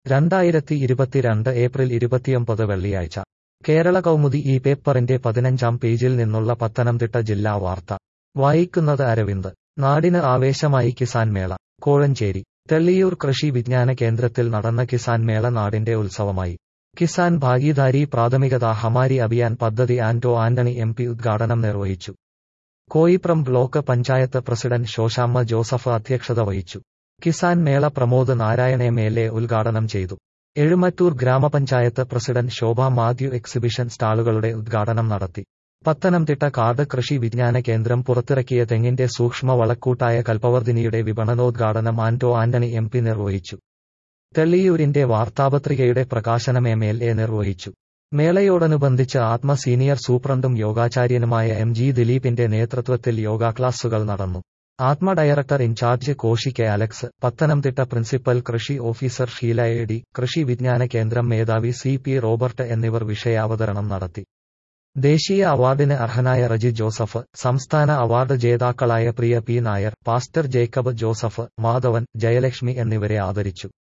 രണ്ടായിരത്തി ഇരുപത്തിരണ്ട് ഏപ്രിൽ ഇരുപത്തിയൊമ്പത് വെള്ളിയാഴ്ച കേരള കൗമുദി ഈ പേപ്പറിന്റെ പതിനഞ്ചാം പേജിൽ നിന്നുള്ള പത്തനംതിട്ട ജില്ലാ വാർത്ത വായിക്കുന്നത് അരവിന്ദ് നാടിന് ആവേശമായി കിസാൻ മേള കോഴഞ്ചേരി തെള്ളിയൂർ കൃഷി വിജ്ഞാന കേന്ദ്രത്തിൽ നടന്ന കിസാൻ മേള നാടിന്റെ ഉത്സവമായി കിസാൻ ഭാഗീദാരി പ്രാഥമികത ഹമാരി അഭിയാൻ പദ്ധതി ആന്റോ ആന്റണി എം പി ഉദ്ഘാടനം നിർവഹിച്ചു കോയിപ്രം ബ്ലോക്ക് പഞ്ചായത്ത് പ്രസിഡന്റ് ശോശാമ്മ ജോസഫ് അധ്യക്ഷത വഹിച്ചു Kisan Mela Pramod Narayan M L A ഉദ്ഘാടനം ചെയ്തു എഴുമറ്റൂർ ഗ്രാമപഞ്ചായത്ത് പ്രസിഡന്റ് ശോഭ മാത്യു എക്സിബിഷൻ സ്റ്റാളുകളുടെ ഉദ്ഘാടനം നടത്തി പത്തനംതിട്ട കാർഡ് കൃഷി വിജ്ഞാന കേന്ദ്രം പുറത്തിറക്കിയ തെങ്ങിന്റെ സൂക്ഷ്മ വളക്കൂട്ടായ കൽപ്പവർദ്ധിനിയുടെ വിപണനോദ്ഘാടനം ആന്റോ ആന്റണി എം പി നിർവഹിച്ചു തെള്ളിയൂരിന്റെ വാർത്താപത്രികയുടെ പ്രകാശനം എം എൽ എ നിർവഹിച്ചു മേളയോടനുബന്ധിച്ച് ആത്മ സീനിയർ സൂപ്രണ്ടും യോഗാചാര്യനുമായ എം ജി ദിലീപിന്റെ നേതൃത്വത്തിൽ യോഗ ക്ലാസുകൾ നടന്നു ആത്മ director in charge Koshy K Alex Pathanamthitta principal കൃഷി ഓഫീസർ ഷീല എ ഡി കൃഷി വിജ്ഞാന കേന്ദ്രം മേധാവി സി പി റോബർട്ട് എന്നിവർ വിഷയാവതരണം നടത്തി ദേശീയ അവാർഡിന് അർഹനായ റജി ജോസഫ് സംസ്ഥാന അവാർഡ് ജേതാക്കളായ പ്രിയ പി നായർ പാസ്റ്റർ ജേക്കബ് ജോസഫ് മാധവൻ ജയലക്ഷ്മി എന്നിവരെ ആദരിച്ചു